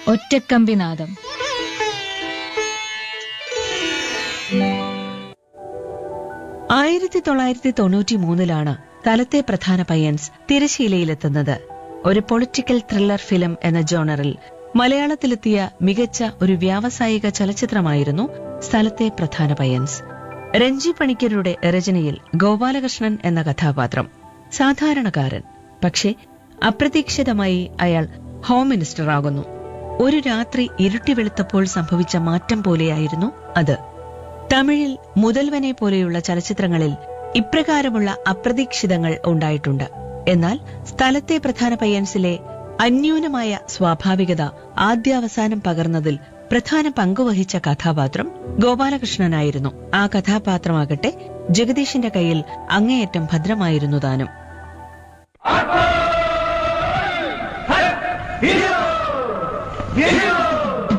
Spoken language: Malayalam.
ഒറ്റക്കമ്പിനാദം ആയിരത്തി തൊള്ളായിരത്തി തൊണ്ണൂറ്റി മൂന്നിലാണ് തലത്തെ പ്രധാന പയ്യൻസ് തിരശീലയിലെത്തുന്നത് ഒരു പൊളിറ്റിക്കൽ ത്രില്ലർ ഫിലിം എന്ന ജോണറിൽ മലയാളത്തിലെത്തിയ മികച്ച ഒരു വ്യാവസായിക ചലച്ചിത്രമായിരുന്നു സ്ഥലത്തെ പ്രധാന പയ്യൻസ് രഞ്ജി പണിക്കരുടെ രചനയിൽ ഗോപാലകൃഷ്ണൻ എന്ന കഥാപാത്രം സാധാരണക്കാരൻ പക്ഷേ അപ്രതീക്ഷിതമായി അയാൾ ഹോം മിനിസ്റ്റർ ആകുന്നു ഒരു രാത്രി ഇരുട്ടി വെളുത്തപ്പോൾ സംഭവിച്ച മാറ്റം പോലെയായിരുന്നു അത് തമിഴിൽ മുതൽവനെ പോലെയുള്ള ചലച്ചിത്രങ്ങളിൽ ഇപ്രകാരമുള്ള അപ്രതീക്ഷിതങ്ങൾ ഉണ്ടായിട്ടുണ്ട് എന്നാൽ സ്ഥലത്തെ പ്രധാന പയ്യൻസിലെ അന്യൂനമായ സ്വാഭാവികത ആദ്യാവസാനം പകർന്നതിൽ പ്രധാന പങ്കുവഹിച്ച കഥാപാത്രം ഗോപാലകൃഷ്ണനായിരുന്നു ആ കഥാപാത്രമാകട്ടെ ജഗദീഷിന്റെ കയ്യിൽ അങ്ങേയറ്റം ഭദ്രമായിരുന്നു താനും Hero! Hero!